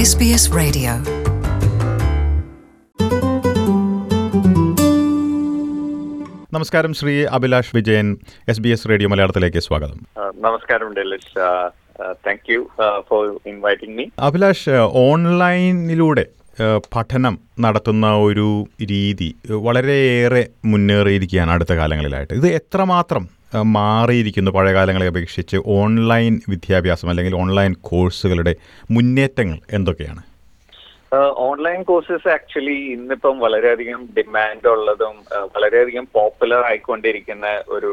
SBS Radio. നമസ്കാരം Shri Abhilash Vijayan S B S radio മലയാളത്തിലേക്ക് സ്വാഗതം Uh, നമസ്കാരം Delish thank you for inviting me Abhilash ഓൺലൈനിലൂടെ ഏഹ്, പഠനം നടത്തുന്ന ഒരു രീതി ഏഹ്, വളരെയേറെ മുന്നേറിയിരിക്കുകയാണ് അടുത്ത കാലങ്ങളിലായിട്ട് ഇത് എത്രമാത്രം ഏഹ്, മാറിയിരിക്കുന്നു പഴയ കാലങ്ങളെ അപേക്ഷിച്ച് ഓൺലൈൻ വിദ്യാഭ്യാസം അല്ലെങ്കിൽ ഓൺലൈൻ കോഴ്സുകളുടെ മുന്നേറ്റങ്ങൾ എന്തൊക്കെയാണ് ഓൺലൈൻ കോഴ്സസ് ആക്ച്വലി ഇന്നിപ്പം വളരെയധികം ഡിമാൻഡ് ഉള്ളതും uh, വളരെയധികം പോപ്പുലർ ആയിക്കൊണ്ടിരിക്കുന്ന ഒരു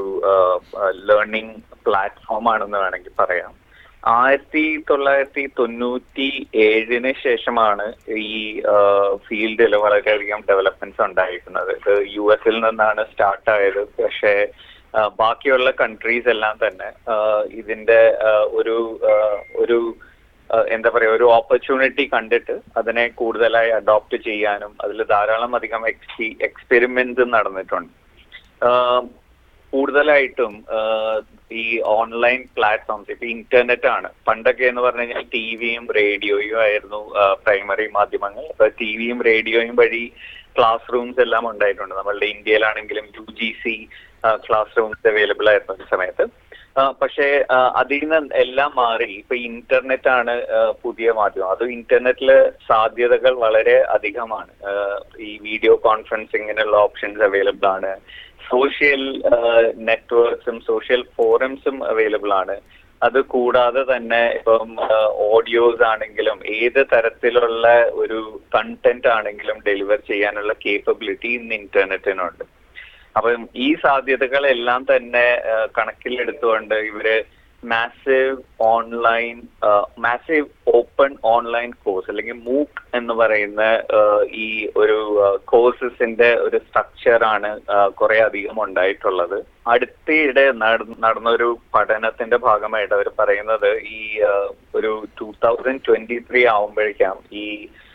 ലേണിംഗ് പ്ലാറ്റ്ഫോം ആണെന്ന് വേണമെങ്കിൽ പറയാം ആയിരത്തി തൊള്ളായിരത്തി തൊണ്ണൂറ്റി ഏഴിന് ശേഷമാണ് ഈ ഫീൽഡിൽ വളരെയധികം ഡെവലപ്മെന്റ്സ് ഉണ്ടായിരിക്കുന്നത് ഇത് യു എസിൽ നിന്നാണ് സ്റ്റാർട്ട് ആയത് പക്ഷേ ആ, ബാക്കിയുള്ള കൺട്രീസ് എല്ലാം തന്നെ ആ, ഇതിന്റെ ആ, ഒരു ആ, ഒരു ആ, എന്താ പറയാ ഒരു ഓപ്പർച്യൂണിറ്റി കണ്ടിട്ട് അതിനെ കൂടുതലായി അഡോപ്റ്റ് ചെയ്യാനും അതിൽ ധാരാളം അധികം എക്സ്പി എക്സ്പെരിമെന്റ്സ് നടന്നിട്ടുണ്ട് ആ, കൂടുതലായിട്ടും ആ, ഈ ഓൺലൈൻ പ്ലാറ്റ്ഫോംസ് ഇപ്പൊ ഇന്റർനെറ്റ് ആണ് പണ്ടൊക്കെ എന്ന് പറഞ്ഞു കഴിഞ്ഞാൽ ടി വിയും റേഡിയോയും ആയിരുന്നു പ്രൈമറി മാധ്യമങ്ങൾ അപ്പൊ ടി വിയും റേഡിയോയും വഴി ക്ലാസ് റൂംസ് എല്ലാം ഉണ്ടായിട്ടുണ്ട് നമ്മളുടെ ഇന്ത്യയിലാണെങ്കിലും U G C class rooms available ആയിരുന്നു ഒരു സമയത്ത് ആ, പക്ഷേ ആ, അതിൽ നിന്ന് എല്ലാം മാറി ഇപ്പൊ ഇന്റർനെറ്റ് ആണ് ആ, പുതിയ മാധ്യമം അത് ഇന്റർനെറ്റില് സാധ്യതകൾ വളരെ അധികമാണ് ആ, ഈ വീഡിയോ കോൺഫറൻസിങ്ങിനുള്ള ഓപ്ഷൻസ് അവൈലബിൾ ആണ് സോഷ്യൽ നെറ്റ്വർക്ക്സും സോഷ്യൽ ഫോറംസും അവൈലബിൾ ആണ് അത് കൂടാതെ തന്നെ ഇപ്പം ഓഡിയോസ് ആണെങ്കിലും ഏത് തരത്തിലുള്ള ഒരു കണ്ടന്റ് ആണെങ്കിലും ഡെലിവർ ചെയ്യാനുള്ള കേപ്പബിലിറ്റി ഇന്ന് ഇന്റർനെറ്റിനുണ്ട് അപ്പം ഈ സാധ്യതകളെല്ലാം തന്നെ ആ, കണക്കിലെടുത്തുകൊണ്ട് ഇവര് massive online massive open online course അല്ലെങ്കിൽ മൂക്ക് എന്ന് പറയുന്ന ആ, ഈ ഒരു കോഴ്സസിന്റെ ഒരു സ്ട്രക്ചർ ആണ് കുറെ അധികം ഉണ്ടായിട്ടുള്ളത് അടുത്തിടെ നട- നടന്നൊരു പഠനത്തിന്റെ ഭാഗമായിട്ട് അവർ പറയുന്നത് ഈ ആ, ഒരു ടൂ തൗസൻഡ് ട്വന്റി ത്രീ ആവുമ്പോഴേക്കാം ഈ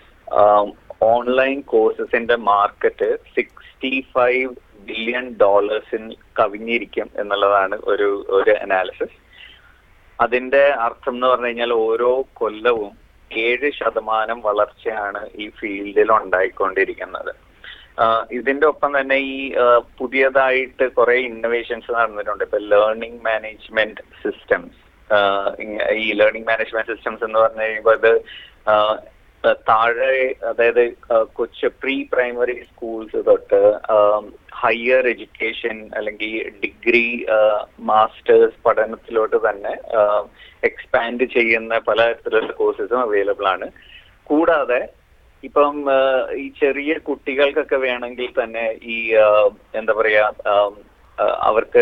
ഓൺലൈൻ കോഴ്സസിന്റെ മാർക്കറ്റ് സിക്സ്റ്റി ഫൈവ് ബില്യൺ ഡോളേഴ്സിൽ കവിഞ്ഞിരിക്കും എന്നുള്ളതാണ് ഒരു ഒരു അനാലിസിസ് അതിന്റെ അർത്ഥം എന്ന് പറഞ്ഞു കഴിഞ്ഞാൽ ഓരോ കൊല്ലവും ഏഴ് ശതമാനം വളർച്ചയാണ് ഈ ഫീൽഡിൽ ഉണ്ടായിക്കൊണ്ടിരിക്കുന്നത് ആഹ് ഇതിന്റെ ഒപ്പം തന്നെ ഈ ആഹ് പുതിയതായിട്ട് കുറെ ഇന്നോവേഷൻസ് നടന്നിട്ടുണ്ട് ഇപ്പൊ ലേണിംഗ് മാനേജ്മെന്റ് സിസ്റ്റംസ് ഈ ലേണിംഗ് മാനേജ്മെന്റ് സിസ്റ്റംസ് എന്ന് പറഞ്ഞു കഴിയുമ്പോൾ അത് ആഹ് താഴെ അതായത് ആഹ് കൊച്ചു പ്രീ പ്രൈമറി സ്കൂൾസ് തൊട്ട് ഹയർ എഡ്യൂക്കേഷൻ അല്ലെങ്കിൽ ഡിഗ്രി മാസ്റ്റേഴ്സ് പഠനത്തിലോട്ട് തന്നെ എക്സ്പാൻഡ് ചെയ്യുന്ന പല തരത്തിലുള്ള കോഴ്സസും അവൈലബിൾ ആണ് കൂടാതെ ഇപ്പം ആ, ഈ ചെറിയ കുട്ടികൾക്കൊക്കെ വേണമെങ്കിൽ തന്നെ ഈ ആ, എന്താ പറയാ ആം, ആ, അവർക്ക്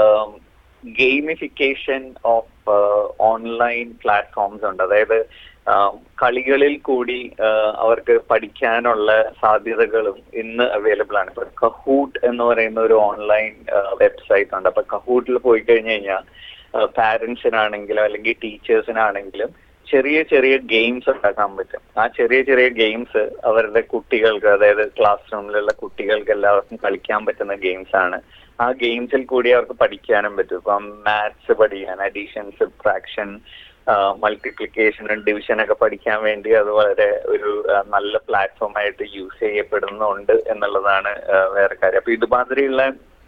ഗെയിമിഫിക്കേഷൻ ഓഫ് ഓൺലൈൻ പ്ലാറ്റ്ഫോംസ് ഉണ്ട് അതായത് ആ, കളികളിൽ കൂടി ആ, അവർക്ക് പഠിക്കാനുള്ള സാധ്യതകളും ഇന്ന് അവൈലബിൾ ആണ് ഇപ്പൊ കഹൂട്ട് എന്ന് പറയുന്ന ഒരു ഓൺലൈൻ വെബ്സൈറ്റ് ഉണ്ട് അപ്പൊ കഹൂട്ടിൽ പോയി കഴിഞ്ഞു കഴിഞ്ഞാൽ പാരന്റ്സിനാണെങ്കിലും അല്ലെങ്കിൽ ടീച്ചേഴ്സിനാണെങ്കിലും ചെറിയ ചെറിയ ഗെയിംസ് ഉണ്ടാക്കാൻ പറ്റും ആ ചെറിയ ചെറിയ ഗെയിംസ് അവരുടെ കുട്ടികൾക്ക് അതായത് ക്ലാസ് റൂമിലുള്ള കുട്ടികൾക്ക് എല്ലാവർക്കും കളിക്കാൻ പറ്റുന്ന ഗെയിംസ് ആണ് ആ ഗെയിംസിൽ കൂടി അവർക്ക് പഠിക്കാനും പറ്റും ഇപ്പം മാത്സ് പഠിക്കാൻ അഡീഷൻ സബ്ട്രാക്ഷൻ മൾട്ടിപ്ലിക്കേഷൻ ഡിവിഷൻ ഒക്കെ പഠിക്കാൻ വേണ്ടി അത് വളരെ ഒരു ആ, നല്ല പ്ലാറ്റ്ഫോം ആയിട്ട് യൂസ് ചെയ്യപ്പെടുന്നുണ്ട് എന്നുള്ളതാണ് ആ, വേറെ കാര്യം അപ്പൊ ഇതുമാതിരിയുള്ള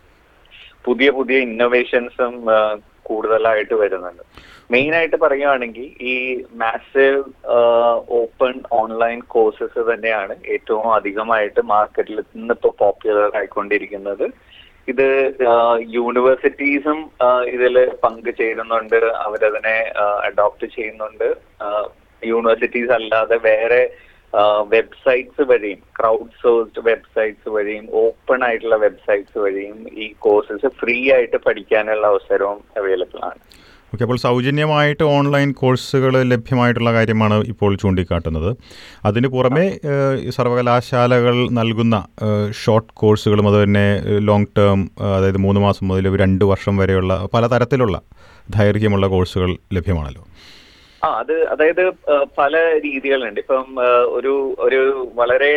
പുതിയ പുതിയ ഇന്നോവേഷൻസും കൂടുതലായിട്ട് വരുന്നുണ്ട് മെയിൻ ആയിട്ട് പറയുകയാണെങ്കിൽ ഈ മാസീവ് ഓപ്പൺ ഓൺലൈൻ കോഴ്സസ് തന്നെയാണ് ഏറ്റവും അധികമായിട്ട് മാർക്കറ്റിൽ ഇന്നിപ്പോ പോപ്പുലർ ആയിക്കൊണ്ടിരിക്കുന്നത് ഇത് യൂണിവേഴ്സിറ്റീസും ഇതിൽ പങ്ക് ചേരുന്നുണ്ട് അവരതിനെ അഡോപ്റ്റ് ചെയ്യുന്നുണ്ട് യൂണിവേഴ്സിറ്റീസ് അല്ലാതെ വേറെ വെബ്സൈറ്റ്സ് വഴിയും ക്രൗഡ് സോഴ്സ്ഡ് വെബ്സൈറ്റ്സ് വഴിയും ഓപ്പൺ ആയിട്ടുള്ള വെബ്സൈറ്റ്സ് വഴിയും ഈ കോഴ്സസ് ഫ്രീ ആയിട്ട് പഠിക്കാനുള്ള അവസരവും അവൈലബിൾ ആണ് ഓക്കെ അപ്പോൾ സൗജന്യമായിട്ട് ഓൺലൈൻ കോഴ്സുകൾ ലഭ്യമായിട്ടുള്ള കാര്യമാണ് ഇപ്പോൾ ചൂണ്ടിക്കാട്ടുന്നത് അതിന് പുറമെ ഏഹ്, ഈ സർവകലാശാലകൾ നൽകുന്ന ഏഹ്, ഷോർട്ട് കോഴ്സുകളും അതുതന്നെ ഏഹ്, ലോങ് ടേം ഏഹ്, അതായത് മൂന്ന് മാസം മുതൽ രണ്ട് വർഷം വരെയുള്ള പല തരത്തിലുള്ള ദൈർഘ്യമുള്ള കോഴ്സുകൾ ലഭ്യമാണല്ലോ ആ അത് അതായത് ആ, പല രീതികളുണ്ട് ഇപ്പം ആ, ഒരു ഒരു വളരെ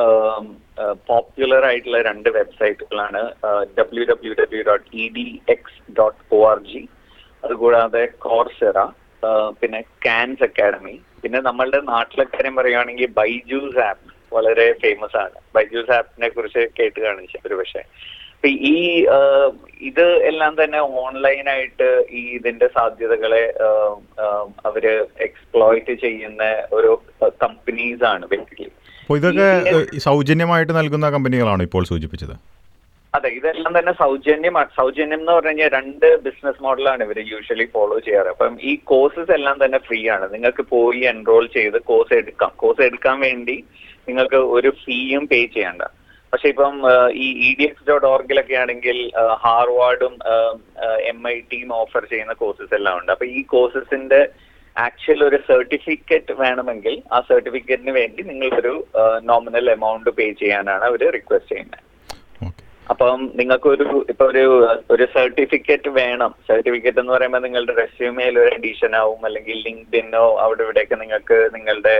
പോപ്പുലർ ആയിട്ടുള്ള രണ്ട് വെബ്സൈറ്റുകളാണ് W W W dot E D X dot O R G അതുകൂടാതെ കോർസെറ പിന്നെ കാൻസ് അക്കാഡമി പിന്നെ നമ്മളുടെ നാട്ടിലെ കാര്യം പറയുകയാണെങ്കിൽ ബൈജൂസ് ആപ്പ് വളരെ ഫേമസ് ആണ് ബൈജൂസ് ആപ്പിനെ കുറിച്ച് കേട്ട് കാണിച്ചു ഒരു പക്ഷേ അപ്പൊ ഈ ആ, ഇത് എല്ലാം തന്നെ ഓൺലൈനായിട്ട് ഈ ഇതിന്റെ സാധ്യതകളെ ആ, ആ, അവര് എക്സ്പ്ലോയിറ്റ് ചെയ്യുന്ന ഒരു കമ്പനീസ് ആണ് ബേസിക്കലി അപ്പോൾ ഇതൊക്കെ ഏഹ്, സൗജന്യമായിട്ട് നൽകുന്ന കമ്പനികളാണ് ഇപ്പോൾ സൂചിപ്പിച്ചത് അതെ ഇതെല്ലാം തന്നെ സൗജന്യമാണ് സൗജന്യം എന്ന് പറഞ്ഞു കഴിഞ്ഞാൽ രണ്ട് ബിസിനസ് മോഡലാണ് ഇവർ യൂഷ്വലി ഫോളോ ചെയ്യാറ് അപ്പം ഈ കോഴ്സസ് എല്ലാം തന്നെ ഫ്രീ ആണ് നിങ്ങൾക്ക് പോയി എൻറോൾ ചെയ്ത് കോഴ്സ് എടുക്കാം കോഴ്സ് എടുക്കാൻ വേണ്ടി നിങ്ങൾക്ക് ഒരു ഫീയും പേ ചെയ്യണ്ട പക്ഷെ ഇപ്പം ആ, ഈ ഇ ഡി എക്സ് ഡോട്ട് ഓർഗിലൊക്കെ ആണെങ്കിൽ ആ, ഹാർവാർഡും എം ഐ ടിയും ഓഫർ ചെയ്യുന്ന കോഴ്സസ് എല്ലാം ഉണ്ട് അപ്പൊ ഈ കോഴ്സസിന്റെ ആക്ച്വൽ ഒരു സർട്ടിഫിക്കറ്റ് വേണമെങ്കിൽ ആ സർട്ടിഫിക്കറ്റിന് വേണ്ടി നിങ്ങളൊരു നോമിനൽ എമൗണ്ട് പേ ചെയ്യാനാണ് അവർ റിക്വസ്റ്റ് ചെയ്യുന്നത് ഓക്കെ അപ്പം നിങ്ങൾക്കൊരു ഇപ്പൊ ഒരു ഒരു സർട്ടിഫിക്കറ്റ് വേണം സർട്ടിഫിക്കറ്റ് എന്ന് പറയുമ്പോൾ നിങ്ങളുടെ റെസ്യൂമേൽ ഒരു എഡിഷൻ ആവും അല്ലെങ്കിൽ ലിങ്ക്ഡിനോ അവിടെ ഇവിടെയൊക്കെ നിങ്ങൾക്ക് നിങ്ങളുടെ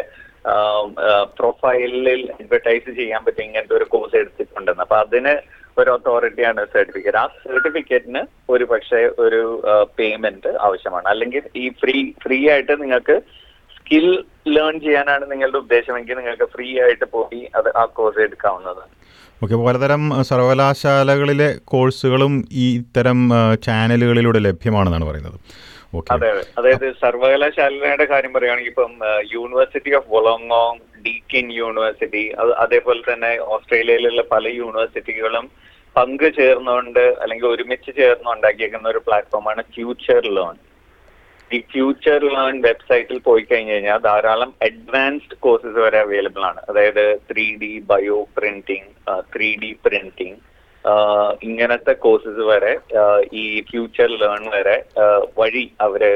പ്രൊഫൈലിൽ അഡ്വർടൈസ് ചെയ്യാൻ പറ്റും ഇങ്ങനത്തെ ഒരു കോഴ്സ് എടുത്തിട്ടുണ്ടെന്ന് അപ്പൊ അതിന് ഒരു അതോറിറ്റിയാണ് സർട്ടിഫിക്കറ്റ് ആ സർട്ടിഫിക്കറ്റിന് ഒരു പക്ഷേ ഒരു പേയ്മെന്റ് ആവശ്യമാണ് അല്ലെങ്കിൽ ഈ ഫ്രീ ഫ്രീ ആയിട്ട് നിങ്ങൾക്ക് സ്കിൽ ലേൺ ചെയ്യാനാണ് നിങ്ങളുടെ ഉദ്ദേശമെങ്കിൽ നിങ്ങൾക്ക് ഫ്രീ ആയിട്ട് പോയി അത് ആ കോഴ്സ് എടുക്കാവുന്നതാണ് ഓക്കെ പലതരം അഹ്, സർവകലാശാലകളിലെ കോഴ്സുകളും ഈ ഇത്തരം അഹ്, ചാനലുകളിലൂടെ ലഭ്യമാണെന്നാണ് പറയുന്നത് ഓക്കെ അതെ അതെ അതായത് സർവകലാശാലയുടെ കാര്യം പറയുകയാണെങ്കിൽ ഇപ്പം യൂണിവേഴ്സിറ്റി ഓഫ് വൊളോങ്ങോങ് ഡീക്കിൻ യൂണിവേഴ്സിറ്റി അത് അതേപോലെ തന്നെ ഓസ്ട്രേലിയയിലുള്ള പല യൂണിവേഴ്സിറ്റികളും പങ്ക് ചേർന്നുകൊണ്ട് അല്ലെങ്കിൽ ഒരുമിച്ച് ചേർന്ന് ഉണ്ടാക്കിയേക്കുന്ന ഒരു പ്ലാറ്റ്ഫോമാണ് ഫ്യൂച്ചർ ലേൺ ഈ ഫ്യൂച്ചർ ലേൺ വെബ്സൈറ്റിൽ പോയി കഴിഞ്ഞു കഴിഞ്ഞാൽ ധാരാളം അഡ്വാൻസ്ഡ് കോഴ്സസ് വരെ അവൈലബിൾ ആണ് അതായത് three D bio printing three D printing ഇങ്ങനത്തെ കോഴ്സസ് വരെ ആ, ഈ ഫ്യൂച്ചർ ലേൺ വരെ ആ, വഴി അവര്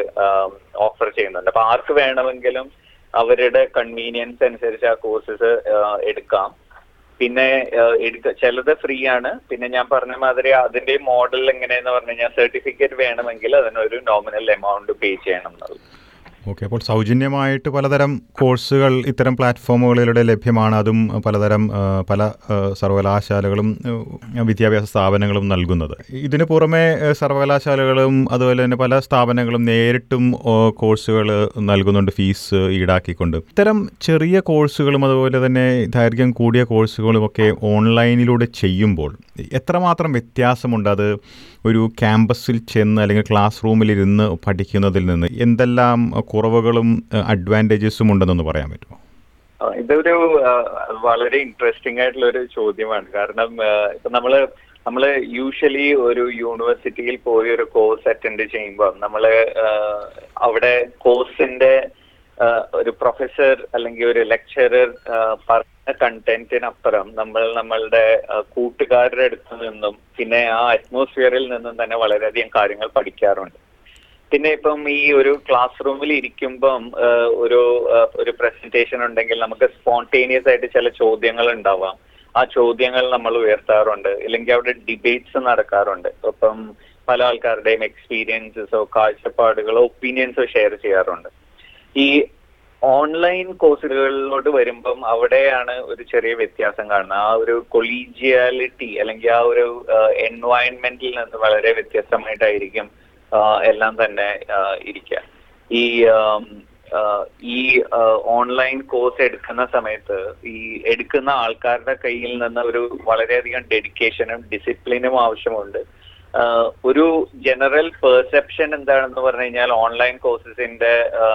ഓഫർ ചെയ്യുന്നുണ്ട് അപ്പൊ ആർക്ക് വേണമെങ്കിലും അവരുടെ കൺവീനിയൻസ് അനുസരിച്ച് ആ കോഴ്സസ് എടുക്കാം പിന്നെ ആ, എടുക്ക ചിലത് ഫ്രീ ആണ് പിന്നെ ഞാൻ പറഞ്ഞ മാതിരി അതിന്റെ മോഡൽ എങ്ങനെയെന്ന് പറഞ്ഞു കഴിഞ്ഞാൽ സർട്ടിഫിക്കറ്റ് വേണമെങ്കിൽ അതിനൊരു നോമിനൽ എമൗണ്ട് പേ ചെയ്യണം എന്നുള്ളത് ഓക്കെ അപ്പോൾ സൗജന്യമായിട്ട് പലതരം കോഴ്സുകൾ ഇത്തരം പ്ലാറ്റ്ഫോമുകളിലൂടെ ലഭ്യമാണ് അതും പലതരം ആ, പല ആ, സർവകലാശാലകളും ആ, വിദ്യാഭ്യാസ സ്ഥാപനങ്ങളും നൽകുന്നത് ഇതിന് പുറമെ ആ, സർവകലാശാലകളും അതുപോലെ തന്നെ പല സ്ഥാപനങ്ങളും നേരിട്ടും കോഴ്സുകൾ നൽകുന്നുണ്ട് ഫീസ് ഈടാക്കിക്കൊണ്ട് ഇത്തരം ചെറിയ കോഴ്സുകളും അതുപോലെ തന്നെ ദൈർഘ്യം കൂടിയ കോഴ്സുകളും ഒക്കെ ഓൺലൈനിലൂടെ ചെയ്യുമ്പോൾ എത്രമാത്രം വ്യത്യാസമുണ്ട് അത് ഒരു ക്യാമ്പസിൽ ചെന്ന് അല്ലെങ്കിൽ ക്ലാസ് റൂമിൽ ഇരുന്ന് പഠിക്കുന്നതിൽ നിന്ന് എന്തെല്ലാം കുറവുകളും അഡ്വാൻറ്റേജസും ഉണ്ടെന്നൊന്ന് പറയാൻ പറ്റുമോ ആ, ഇതൊരു ആ, വളരെ ഇൻട്രസ്റ്റിംഗ് ആയിട്ടുള്ള ഒരു ചോദ്യമാണ് കാരണം ആ, ഇപ്പൊ നമ്മള് നമ്മള് യൂഷ്വലി ഒരു യൂണിവേഴ്സിറ്റിയിൽ പോയി ഒരു കോഴ്സ് അറ്റൻഡ് ചെയ്യുമ്പോൾ നമ്മള് ആ, അവിടെ കോഴ്സിന്റെ ആ, ഒരു പ്രൊഫസർ അല്ലെങ്കിൽ ഒരു ലെക്ചറർ പറഞ്ഞ കണ്ടന്റിനപ്പുറം നമ്മൾ നമ്മളുടെ ആ, കൂട്ടുകാരുടെ അടുത്ത് നിന്നും പിന്നെ ആ അറ്റ്മോസ്ഫിയറിൽ നിന്നും തന്നെ വളരെയധികം കാര്യങ്ങൾ പഠിക്കാറുണ്ട് പിന്നെ ഇപ്പം ഈ ഒരു ക്ലാസ് റൂമിൽ ഇരിക്കുമ്പം ആ, ഒരു ആ, ഒരു പ്രസന്റേഷൻ ഉണ്ടെങ്കിൽ നമുക്ക് സ്പോണ്ടേനിയസ് ആയിട്ട് ചില ചോദ്യങ്ങൾ ഉണ്ടാവാം ആ ചോദ്യങ്ങൾ നമ്മൾ ഉയർത്താറുണ്ട് ഇല്ലെങ്കിൽ അവിടെ ഡിബേറ്റ്സ് നടക്കാറുണ്ട് അപ്പം പല ആൾക്കാരുടെയും എക്സ്പീരിയൻസസോ കാഴ്ചപ്പാടുകളോ ഒപ്പീനിയൻസോ ഷെയർ ചെയ്യാറുണ്ട് ഈ ഓൺലൈൻ കോഴ്സുകളിലോട്ട് വരുമ്പം അവിടെയാണ് ഒരു ചെറിയ വ്യത്യാസം കാണുന്നത് ആ ഒരു കൊളീജിയാലിറ്റി അല്ലെങ്കിൽ ആ ഒരു എൻവയൺമെന്റിൽ നിന്ന് വളരെ വ്യത്യസ്തമായിട്ടായിരിക്കും ആ, എല്ലാം തന്നെ ആ, ഇരിക്കുക ഈ ആം, ആ, ഈ ഓൺലൈൻ കോഴ്സ് എടുക്കുന്ന സമയത്ത് ഈ എടുക്കുന്ന ആൾക്കാരുടെ കയ്യിൽ നിന്ന് ഒരു വളരെയധികം ഡെഡിക്കേഷനും ഡിസിപ്ലിനും ആവശ്യമുണ്ട് ആ, ഒരു ജനറൽ പെർസെപ്ഷൻ എന്താണെന്ന് പറഞ്ഞു കഴിഞ്ഞാൽ ഓൺലൈൻ കോഴ്സസിന്റെ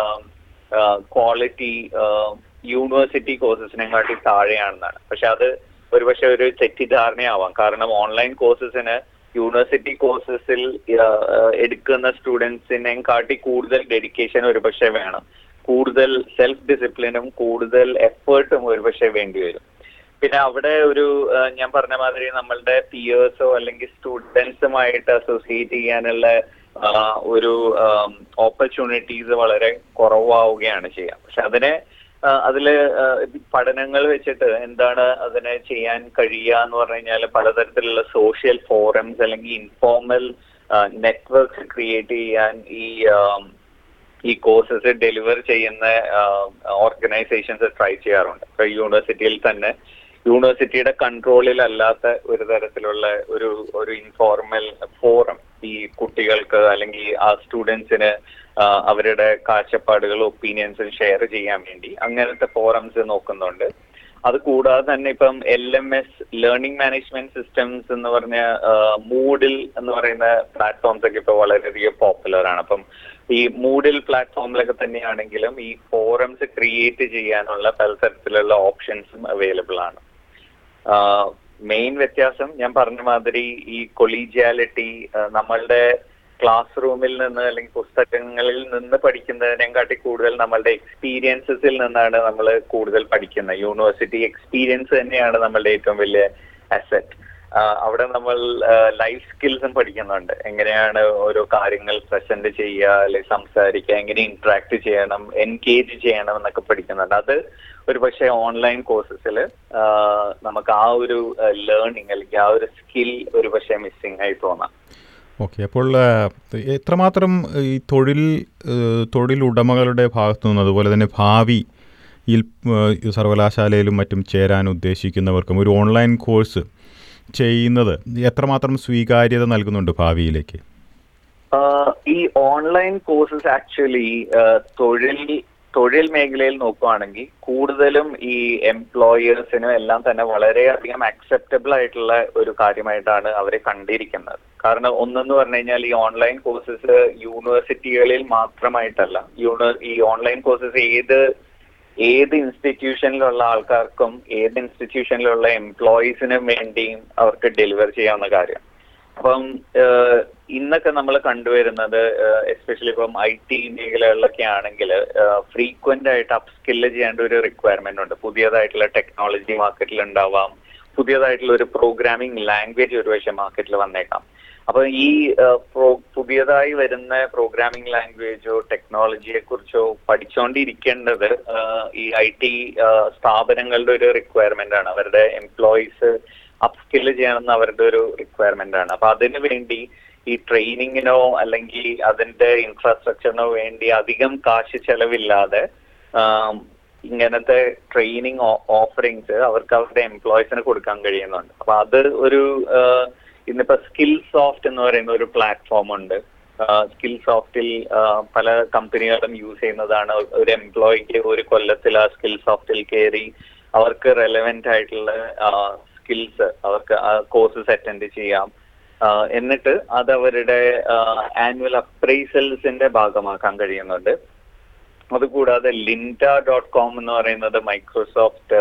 ക്വാളിറ്റി യൂണിവേഴ്സിറ്റി കോഴ്സസിനെക്കാട്ടി താഴെയാണെന്നാണ് പക്ഷെ അത് ഒരുപക്ഷെ ഒരു തെറ്റിദ്ധാരണയാവാം കാരണം ഓൺലൈൻ കോഴ്സസിന് യൂണിവേഴ്സിറ്റി കോഴ്സസിൽ എടുക്കുന്ന സ്റ്റുഡൻസിനെ കാട്ടി കൂടുതൽ ഡെഡിക്കേഷൻ ഒരുപക്ഷെ വേണം കൂടുതൽ സെൽഫ് ഡിസിപ്ലിനും കൂടുതൽ എഫേർട്ടും ഒരുപക്ഷെ വേണ്ടി വരും പിന്നെ അവിടെ ഒരു ആ, ഞാൻ പറഞ്ഞ മാതിരി നമ്മളുടെ പിയേഴ്സോ അല്ലെങ്കിൽ സ്റ്റുഡൻസുമായിട്ട് അസോസിയേറ്റ് ചെയ്യാനുള്ള ആ, ഒരു ഓപ്പർച്യൂണിറ്റീസ് വളരെ കുറവാവുകയാണ് ചെയ്യുക പക്ഷെ അതിനെ ആ, അതില് ആ, പഠനങ്ങൾ വെച്ചിട്ട് എന്താണ് അതിനെ ചെയ്യാൻ കഴിയുക എന്ന് പറഞ്ഞു കഴിഞ്ഞാൽ പലതരത്തിലുള്ള സോഷ്യൽ ഫോറംസ് അല്ലെങ്കിൽ ഇൻഫോർമൽ നെറ്റ്വർക്ക്സ് ക്രിയേറ്റ് ചെയ്യാൻ ഈ ആം, ഈ കോഴ്സസ് ഡെലിവർ ചെയ്യുന്ന ഓർഗനൈസേഷൻസ് ട്രൈ ചെയ്യാറുണ്ട് ഇപ്പൊ യൂണിവേഴ്സിറ്റിയിൽ തന്നെ യൂണിവേഴ്സിറ്റിയുടെ കൺട്രോളിലല്ലാത്ത ഒരു തരത്തിലുള്ള ഒരു ഒരു ഇൻഫോർമൽ ഫോറം ഈ കുട്ടികൾക്ക് അല്ലെങ്കിൽ ആ സ്റ്റുഡൻസിന് അവരുടെ കാഴ്ചപ്പാടുകൾ ഒപ്പീനിയൻസ് ഷെയർ ചെയ്യാൻ വേണ്ടി അങ്ങനത്തെ ഫോറംസ് നോക്കുന്നുണ്ട് അത് കൂടാതെ തന്നെ ഇപ്പം L M S learning management systems എന്ന് പറഞ്ഞ മൂഡിൽ എന്ന് പറയുന്ന പ്ലാറ്റ്ഫോംസ് ഒക്കെ ഇപ്പോൾ വളരെയധികം പോപ്പുലർ ആണ് അപ്പം ഈ മൂഡിൽ പ്ലാറ്റ്ഫോമിലൊക്കെ തന്നെയാണെങ്കിലും ഈ ഫോറംസ് ക്രിയേറ്റ് ചെയ്യാനുള്ള പലതരത്തിലുള്ള ഓപ്ഷൻസും അവൈലബിൾ ആണ് മെയിൻ വ്യത്യാസം ഞാൻ പറഞ്ഞ മാതിരി ഈ കൊളീജിയാലിറ്റി നമ്മളുടെ ക്ലാസ് റൂമിൽ നിന്ന് അല്ലെങ്കിൽ പുസ്തകങ്ങളിൽ നിന്ന് പഠിക്കുന്നതിനെക്കാട്ടി കൂടുതൽ നമ്മളുടെ എക്സ്പീരിയൻസസിൽ നിന്നാണ് നമ്മൾ കൂടുതൽ പഠിക്കുന്നത് യൂണിവേഴ്സിറ്റി എക്സ്പീരിയൻസ് തന്നെയാണ് നമ്മളുടെ ഏറ്റവും വലിയ അസറ്റ് അവിടെ നമ്മൾ ലൈഫ് സ്കിൽസും പഠിക്കുന്നുണ്ട് എങ്ങനെയാണ് ഓരോ കാര്യങ്ങൾ പ്രസന്റ് ചെയ്യുക അല്ലെങ്കിൽ സംസാരിക്കുക എങ്ങനെ ഇന്ററാക്ട് ചെയ്യണം എൻഗേജ് ചെയ്യണം എന്നൊക്കെ പഠിക്കുന്നുണ്ട് അത് ഒരു പക്ഷേ ഓൺലൈൻ കോഴ്സസിൽ നമുക്ക് ആ ഒരു ലേണിംഗ് അല്ലെങ്കിൽ ആ ഒരു സ്കിൽ ഒരു പക്ഷേ മിസ്സിംഗ് ആയി തോന്നാം ഓക്കെ അപ്പോൾ എത്രമാത്രം ഈ തൊഴിൽ തൊഴിലുടമകളുടെ ഭാഗത്തു നിന്ന് അതുപോലെ തന്നെ ഭാവിയിൽ സർവകലാശാലയിലും മറ്റും ചേരാൻ ഉദ്ദേശിക്കുന്നവർക്കും ഒരു ഓൺലൈൻ കോഴ്സ് ചെയ്യുന്നത് എത്രമാത്രം സ്വീകാര്യത നൽകുന്നുണ്ട് ഭാവിയിലേക്ക് ഈ ഓൺലൈൻ കോഴ്സസ് ആക്ച്വലി തൊഴിൽ തൊഴിൽ മേഖലയിൽ നോക്കുകയാണെങ്കിൽ കൂടുതലും ഈ എംപ്ലോയേഴ്സിനും എല്ലാം തന്നെ വളരെയധികം അക്സെപ്റ്റബിൾ ആയിട്ടുള്ള ഒരു കാര്യമായിട്ടാണ് അവരെ കണ്ടിരിക്കുന്നത് കാരണം ഒന്നെന്ന് പറഞ്ഞു കഴിഞ്ഞാൽ ഈ ഓൺലൈൻ കോഴ്സസ് യൂണിവേഴ്സിറ്റികളിൽ മാത്രമായിട്ടല്ല യൂണി ഈ ഓൺലൈൻ കോഴ്സസ് ഏത് ഏത് ഇൻസ്റ്റിറ്റ്യൂഷനിലുള്ള ആൾക്കാർക്കും ഏത് ഇൻസ്റ്റിറ്റ്യൂഷനിലുള്ള എംപ്ലോയീസിനും വേണ്ടിയും അവർക്ക് ഡെലിവർ ചെയ്യാവുന്ന കാര്യം അപ്പം ഇന്നൊക്കെ നമ്മൾ കണ്ടുവരുന്നത് എസ്പെഷ്യലി ഇപ്പം ഐ ടി മേഖലകളിലൊക്കെ ആണെങ്കിൽ ഫ്രീക്വന്റ് ആയിട്ട് അപ്സ്കില്ല് ചെയ്യേണ്ട ഒരു റിക്വയർമെന്റ് ഉണ്ട് പുതിയതായിട്ടുള്ള ടെക്നോളജി മാർക്കറ്റിൽ ഉണ്ടാവാം പുതിയതായിട്ടുള്ള ഒരു പ്രോഗ്രാമിംഗ് ലാംഗ്വേജ് ഒരു പക്ഷേ മാർക്കറ്റിൽ വന്നേക്കാം അപ്പൊ ഈ പുതിയതായി വരുന്ന പ്രോഗ്രാമിംഗ് ലാംഗ്വേജോ ടെക്നോളജിയെ കുറിച്ചോ പഠിച്ചുകൊണ്ടിരിക്കേണ്ടത് ഈ ഐ ടി സ്ഥാപനങ്ങളുടെ ഒരു റിക്വയർമെന്റ് ആണ് അവരുടെ എംപ്ലോയീസ് അപ്സ്കില്ല് ചെയ്യണമെന്ന് അവരുടെ ഒരു റിക്വയർമെന്റ് ആണ് അപ്പൊ അതിനു വേണ്ടി ഈ ട്രെയിനിങ്ങിനോ അല്ലെങ്കിൽ അതിന്റെ ഇൻഫ്രാസ്ട്രക്ചറിനോ വേണ്ടി അധികം കാശ് ചെലവില്ലാതെ ഇങ്ങനത്തെ ട്രെയിനിങ് ഓഫറിങ്സ് അവർക്ക് അവരുടെ എംപ്ലോയീസിന് കൊടുക്കാൻ കഴിയുന്നുണ്ട് അപ്പൊ അത് ഒരു ഇന്നിപ്പോ സ്കിൽ സോഫ്റ്റ് എന്ന് പറയുന്ന ഒരു പ്ലാറ്റ്ഫോം ഉണ്ട് സ്കിൽ സോഫ്റ്റിൽ പല കമ്പനികളും യൂസ് ചെയ്യുന്നതാണ് ഒരു എംപ്ലോയിക്ക് ഒരു കൊല്ലത്തിൽ ആ സ്കിൽ സോഫ്റ്റിൽ കയറി അവർക്ക് റെലവെന്റ് ആയിട്ടുള്ള സ്കിൽസ് അവർക്ക് കോഴ്സസ് അറ്റൻഡ് ചെയ്യാം എന്നിട്ട് അത് അവരുടെ ആനുവൽ അപ്രൈസൽസിന്റെ ഭാഗമാക്കാൻ കഴിയുന്നുണ്ട് അതുകൂടാതെ ലിൻഡ ഡോട്ട് കോം എന്ന് പറയുന്നത് മൈക്രോസോഫ്റ്റ്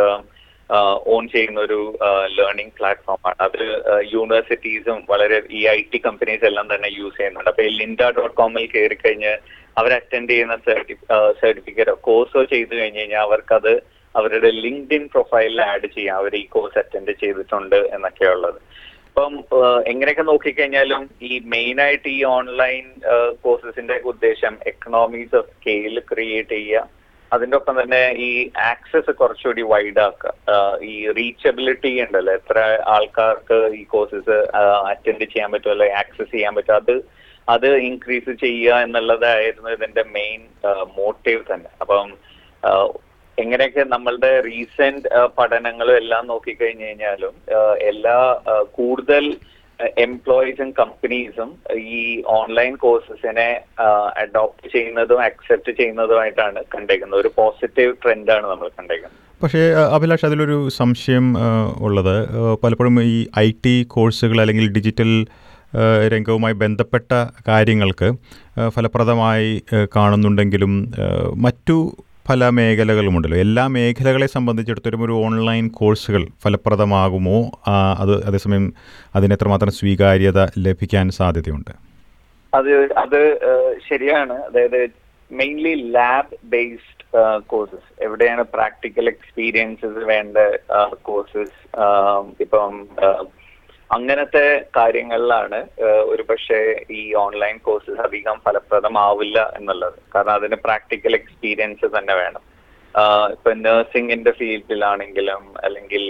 ഓൺ ചെയ്യുന്ന ഒരു ലേണിംഗ് പ്ലാറ്റ്ഫോമാണ് അത് യൂണിവേഴ്സിറ്റീസും വളരെ ഈ ഐ ടി കമ്പനീസ് എല്ലാം തന്നെ യൂസ് ചെയ്യുന്നുണ്ട് അപ്പൊ ഈ ലിൻഡ ഡോട്ട് കോമിൽ കയറി കഴിഞ്ഞ് അവർ അറ്റൻഡ് ചെയ്യുന്ന സർട്ടിഫിക്കറ്റോ കോഴ്സോ ചെയ്തു കഴിഞ്ഞ് കഴിഞ്ഞാൽ അവർക്കത് അവരുടെ ലിങ്ക്ഡ് ഇൻ പ്രൊഫൈലിൽ ആഡ് ചെയ്യാം അവർ ഈ കോഴ്സ് അറ്റൻഡ് ചെയ്തിട്ടുണ്ട് എന്നൊക്കെയുള്ളത് അപ്പം എങ്ങനെയൊക്കെ നോക്കിക്കഴിഞ്ഞാലും ഈ മെയിൻ ആയിട്ട് ഈ ഓൺലൈൻ കോഴ്സസിന്റെ ഉദ്ദേശം എക്കണോമീസ് ഓഫ് സ്കെയിൽ ക്രിയേറ്റ് ചെയ്യുക അതിന്റെ ഒപ്പം തന്നെ ഈ ആക്സസ് കുറച്ചുകൂടി വൈഡ് ആക്കുക ഈ റീച്ചബിലിറ്റി ഉണ്ടല്ലോ എത്ര ആൾക്കാർക്ക് ഈ കോഴ്സസ് അറ്റൻഡ് ചെയ്യാൻ പറ്റും അല്ലെങ്കിൽ ആക്സസ് ചെയ്യാൻ പറ്റും അത് അത് ഇൻക്രീസ് ചെയ്യുക എന്നുള്ളതായിരുന്നു ഇതിന്റെ മെയിൻ മോട്ടീവ് തന്നെ അപ്പം എങ്ങനെയൊക്കെ നമ്മളുടെ റീസെന്റ് പഠനങ്ങളും എല്ലാം നോക്കിക്കഴിഞ്ഞു കഴിഞ്ഞാലും എല്ലാ കൂടുതൽ എംപ്ലോയീസും കമ്പനീസും ഈ ഓൺലൈൻ കോഴ്സസിനെ അഡോപ്റ്റ് ചെയ്യുന്നതും അക്സെപ്റ്റ് ചെയ്യുന്നതുമായിട്ടാണ് കണ്ടേക്കുന്നത് ഒരു പോസിറ്റീവ് ട്രെൻഡാണ് നമ്മൾ കണ്ടേക്കുന്നത് പക്ഷേ അഭിലാഷ് അതിലൊരു സംശയം ഉള്ളത് പലപ്പോഴും ഈ ഐ ടി കോഴ്സുകൾ അല്ലെങ്കിൽ ഡിജിറ്റൽ രംഗവുമായി ബന്ധപ്പെട്ട കാര്യങ്ങൾക്ക് ഫലപ്രദമായി കാണുന്നുണ്ടെങ്കിലും മറ്റു പല മേഖലകളുമുണ്ടല്ലോ എല്ലാ മേഖലകളെ സംബന്ധിച്ചിടത്തോളം ഒരു ഓൺലൈൻ കോഴ്സുകൾ ഫലപ്രദമാകുമോ അത് അതേസമയം അതിന് എത്രമാത്രം സ്വീകാര്യത ലഭിക്കാൻ സാധ്യതയുണ്ട് അത് അത് ശരിയാണ് അതായത് മെയിൻലി ലാബ് ബേസ്ഡ് കോഴ്സസ് എവിടെയാണ് പ്രാക്ടിക്കൽ എക്സ്പീരിയൻസസ് വേണ്ട കോഴ്സസ് ഇപ്പം അങ്ങനത്തെ കാര്യങ്ങളിലാണ് ഒരു പക്ഷേ ഈ ഓൺലൈൻ കോഴ്സസ് അധികം ഫലപ്രദമാവില്ല എന്നുള്ളത് കാരണം അതിന് പ്രാക്ടിക്കൽ എക്സ്പീരിയൻസ് തന്നെ വേണം ഇപ്പൊ നഴ്സിംഗിന്റെ ഫീൽഡിലാണെങ്കിലും അല്ലെങ്കിൽ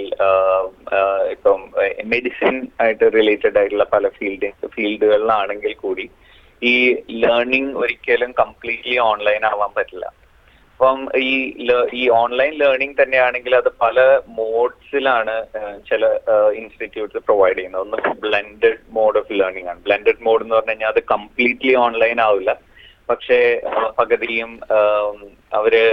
ഇപ്പം മെഡിസിൻ ആയിട്ട് റിലേറ്റഡ് ആയിട്ടുള്ള പല ഫീൽഡ് ഫീൽഡുകളിലാണെങ്കിൽ കൂടി ഈ ലേണിംഗ് ഒരിക്കലും കംപ്ലീറ്റ്ലി ഓൺലൈൻ ആവാൻ പറ്റില്ല അപ്പം ഈ ല- ഈ ഓൺലൈൻ ലേണിംഗ് തന്നെയാണെങ്കിൽ അത് പല മോഡ്സിലാണ് ചില ഇൻസ്റ്റിറ്റ്യൂട്ട്സ് പ്രൊവൈഡ് ചെയ്യുന്നത് ഒന്ന് ബ്ലെൻഡഡ് മോഡ് ഓഫ് ലേണിംഗ് ആണ് ബ്ലെൻഡഡ് മോഡ് എന്ന് പറഞ്ഞു കഴിഞ്ഞാൽ അത് കംപ്ലീറ്റ്ലി ഓൺലൈൻ ആവില്ല പക്ഷേ ആ, പകുതിയും ആം, അവര്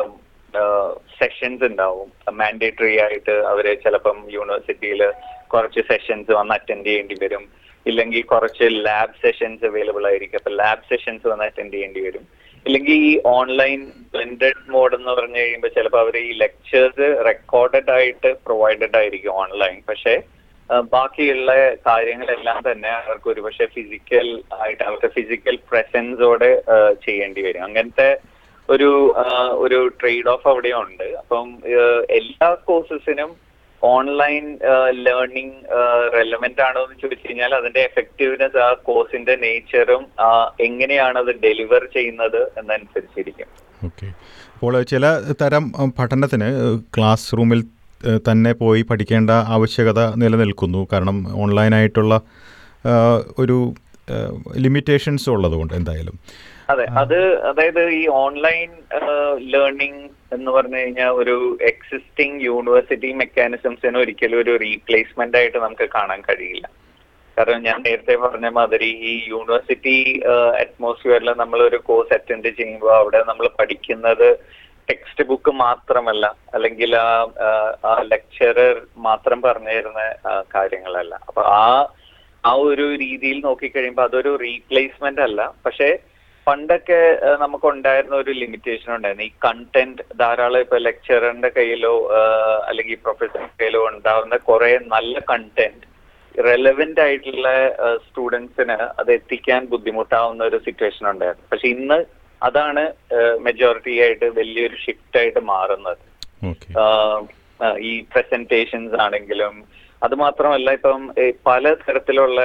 സെഷൻസ് ഉണ്ടാവും മാൻഡേറ്ററി ആയിട്ട് അവര് ചിലപ്പം യൂണിവേഴ്സിറ്റിയിൽ കുറച്ച് സെഷൻസ് വന്ന് അറ്റൻഡ് ചെയ്യേണ്ടി വരും ഇല്ലെങ്കിൽ കുറച്ച് ലാബ് സെഷൻസ് അവൈലബിൾ ആയിരിക്കും അപ്പൊ ലാബ് സെഷൻസ് വന്ന് അറ്റൻഡ് ചെയ്യേണ്ടി വരും ഇല്ലെങ്കിൽ ഈ ഓൺലൈൻ ബ്ലെൻഡഡ് മോഡ് എന്ന് പറഞ്ഞു കഴിയുമ്പോൾ ചിലപ്പോൾ അവർ ഈ ലെക്ചേഴ്സ് റെക്കോർഡഡ് ആയിട്ട് പ്രൊവൈഡഡ് ആയിരിക്കും ഓൺലൈൻ പക്ഷേ ആ, ബാക്കിയുള്ള കാര്യങ്ങളെല്ലാം തന്നെ അവർക്ക് ഒരുപക്ഷെ ഫിസിക്കൽ ആയിട്ട് അവരുടെ ഫിസിക്കൽ പ്രസൻസോടെ ചെയ്യേണ്ടി വരും അങ്ങനത്തെ ഒരു ആ, ഒരു ട്രേഡ് ഓഫ് അവിടെ ഉണ്ട് അപ്പം ആ, എല്ലാ കോഴ്സസിനും ഓൺലൈൻ ലേണിംഗ് റെലവെന്റ് ആണോ എന്ന് ചോദിച്ചു കഴിഞ്ഞാൽ അതിന്റെ എഫക്റ്റീവ്നെസ് ആ കോഴ്സിന്റെ നേച്ചറും എങ്ങനെയാണ് അത് ഡെലിവർ ചെയ്യുന്നത് എന്നനുസരിച്ചിരിക്കും ഓക്കെ അപ്പോൾ ചില തരം ഉം, പഠനത്തിന് ഏഹ്, ക്ലാസ് റൂമിൽ ഏഹ്, തന്നെ പോയി പഠിക്കേണ്ട ആവശ്യകത നിലനിൽക്കുന്നു കാരണം ഓൺലൈനായിട്ടുള്ള ഏഹ്, ഒരു ലിമിറ്റേഷൻസ് ഉള്ളതുകൊണ്ട് എന്തായാലും അതെ അത് അതായത് ഈ ഓൺലൈൻ ലേണിംഗ് എന്ന് പറഞ്ഞു കഴിഞ്ഞാൽ ഒരു എക്സിസ്റ്റിംഗ് യൂണിവേഴ്സിറ്റി മെക്കാനിസംസിന് ഒരിക്കലും ഒരു റീപ്ലേസ്മെന്റ് ആയിട്ട് നമുക്ക് കാണാൻ കഴിയില്ല കാരണം ഞാൻ നേരത്തെ പറഞ്ഞ മാതിരി ഈ യൂണിവേഴ്സിറ്റി അറ്റ്മോസ്ഫിയറിൽ നമ്മൾ ഒരു കോഴ്സ് അറ്റൻഡ് ചെയ്യുമ്പോൾ അവിടെ നമ്മൾ പഠിക്കുന്നത് ടെക്സ്റ്റ് ബുക്ക് മാത്രമല്ല അല്ലെങ്കിൽ ആ ആ ലെക്ചറർ മാത്രം പറഞ്ഞു തരുന്ന ആ, കാര്യങ്ങളല്ല അപ്പൊ ആ ആ ഒരു രീതിയിൽ നോക്കിക്കഴിയുമ്പോൾ അതൊരു റീപ്ലേസ്മെന്റ് അല്ല പക്ഷേ പണ്ടൊക്കെ ആ, നമുക്ക് ഉണ്ടായിരുന്ന ഒരു ലിമിറ്റേഷൻ ഉണ്ടായിരുന്നു ഈ കണ്ടന്റ് ധാരാളം ഇപ്പൊ ലെക്ചററിന്റെ കയ്യിലോ ആ, അല്ലെങ്കിൽ പ്രൊഫസറിന്റെ കയ്യിലോ ഉണ്ടാവുന്ന കുറെ നല്ല കണ്ടന്റ് റെലവെന്റ് ആയിട്ടുള്ള സ്റ്റുഡൻസിന് അത് എത്തിക്കാൻ ബുദ്ധിമുട്ടാവുന്ന ഒരു സിറ്റുവേഷൻ ഉണ്ടായിരുന്നു പക്ഷെ ഇന്ന് അതാണ് മെജോറിറ്റി ആയിട്ട് വലിയൊരു ഷിഫ്റ്റ് ആയിട്ട് മാറുന്നത് ഓക്കെ ആഹ് ആഹ് ഈ പ്രസന്റേഷൻസ് ആണെങ്കിലും അത് മാത്രമല്ല ഇപ്പം ഏ, പല തരത്തിലുള്ള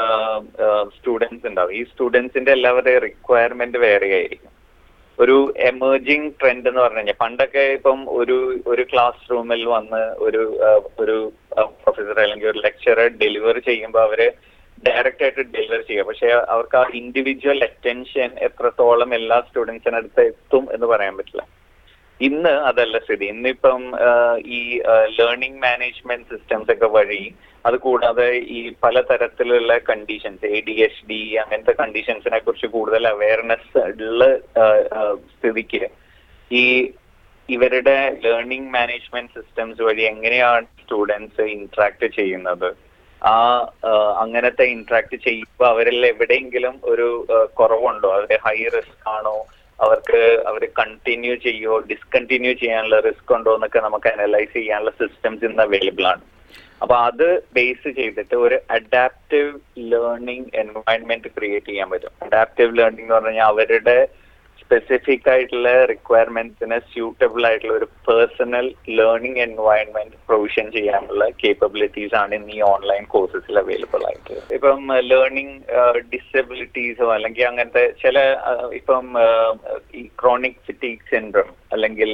സ്റ്റുഡൻസ് ഉണ്ടാവും ഈ സ്റ്റുഡൻസിന്റെ എല്ലാവരുടെയും റിക്വയർമെന്റ് വേറെ ആയിരിക്കും ഒരു എമേർജിങ് ട്രെൻഡ് എന്ന് പറഞ്ഞു കഴിഞ്ഞാൽ പണ്ടൊക്കെ ഇപ്പം ഒരു ഒരു ക്ലാസ് റൂമിൽ വന്ന് ഒരു ആഹ് ഒരു പ്രൊഫസർ അല്ലെങ്കിൽ ഒരു ലെക്ചറർ ഡെലിവർ ചെയ്യുമ്പോൾ അവര് ഡയറക്റ്റ് ആയിട്ട് ഡെലിവർ ചെയ്യുക പക്ഷെ അവർക്ക് ആ ഇൻഡിവിജ്വൽ അറ്റൻഷൻ എത്രത്തോളം എല്ലാ സ്റ്റുഡൻസിനടുത്ത് എത്തും എന്ന് പറയാൻ പറ്റില്ല ഇന്ന് അതല്ല സ്ഥിതി ഇന്നിപ്പം ആഹ് ഈ ലേണിംഗ് മാനേജ്മെന്റ് സിസ്റ്റംസ് ഒക്കെ വഴി അത് കൂടാതെ ഈ പലതരത്തിലുള്ള conditions A D H D അങ്ങനത്തെ കണ്ടീഷൻസിനെ കുറിച്ച് കൂടുതൽ അവയർനെസ് ഉള്ള ആഹ് ആഹ് സ്ഥിതിക്ക് ഈ ഇവരുടെ ലേണിംഗ് മാനേജ്മെന്റ് സിസ്റ്റംസ് വഴി എങ്ങനെയാണ് സ്റ്റുഡൻസ് ഇന്ററാക്ട് ചെയ്യുന്നത് ആ ആഹ് അങ്ങനത്തെ ഇന്ററാക്ട് ചെയ്യുമ്പോൾ അവരിൽ എവിടെയെങ്കിലും ഒരു ആഹ് കുറവുണ്ടോ അവർ ഹൈ റിസ്ക് ആണോ അവർക്ക് അവർ കണ്ടിന്യൂ ചെയ്യോ ഡിസ്കണ്ടിന്യൂ ചെയ്യാനുള്ള റിസ്ക് ഉണ്ടോ എന്നൊക്കെ നമുക്ക് അനലൈസ് ചെയ്യാനുള്ള സിസ്റ്റംസ് ഇന്ന് അവൈലബിൾ ആണ് അപ്പൊ അത് ബേസ് ചെയ്തിട്ട് ഒരു അഡാപ്റ്റീവ് ലേണിംഗ് എൻവയൺമെന്റ് ക്രിയേറ്റ് ചെയ്യാൻ പറ്റും അഡാപ്റ്റീവ് ലേണിംഗ് എന്ന് പറഞ്ഞു കഴിഞ്ഞാൽ അവരുടെ സ്പെസിഫിക് ആയിട്ടുള്ള റിക്വയർമെന്റ്സിന് സ്യൂട്ടബിൾ ആയിട്ടുള്ള ഒരു പേഴ്സണൽ ലേണിംഗ് എൻവയൺമെന്റ് പ്രൊവിഷൻ ചെയ്യാനുള്ള കേപ്പബിലിറ്റീസ് ആണ് ഇന്ന് ഈ ഓൺലൈൻ കോഴ്സസിൽ അവൈലബിൾ ആയിട്ട് ഇപ്പം ലേണിംഗ് ഡിസബിലിറ്റീസോ അല്ലെങ്കിൽ അങ്ങനത്തെ ചില ആ, ഇപ്പം ആ, ഈ ക്രോണിക് ഫിറ്റീക് സിൻഡ്രം അല്ലെങ്കിൽ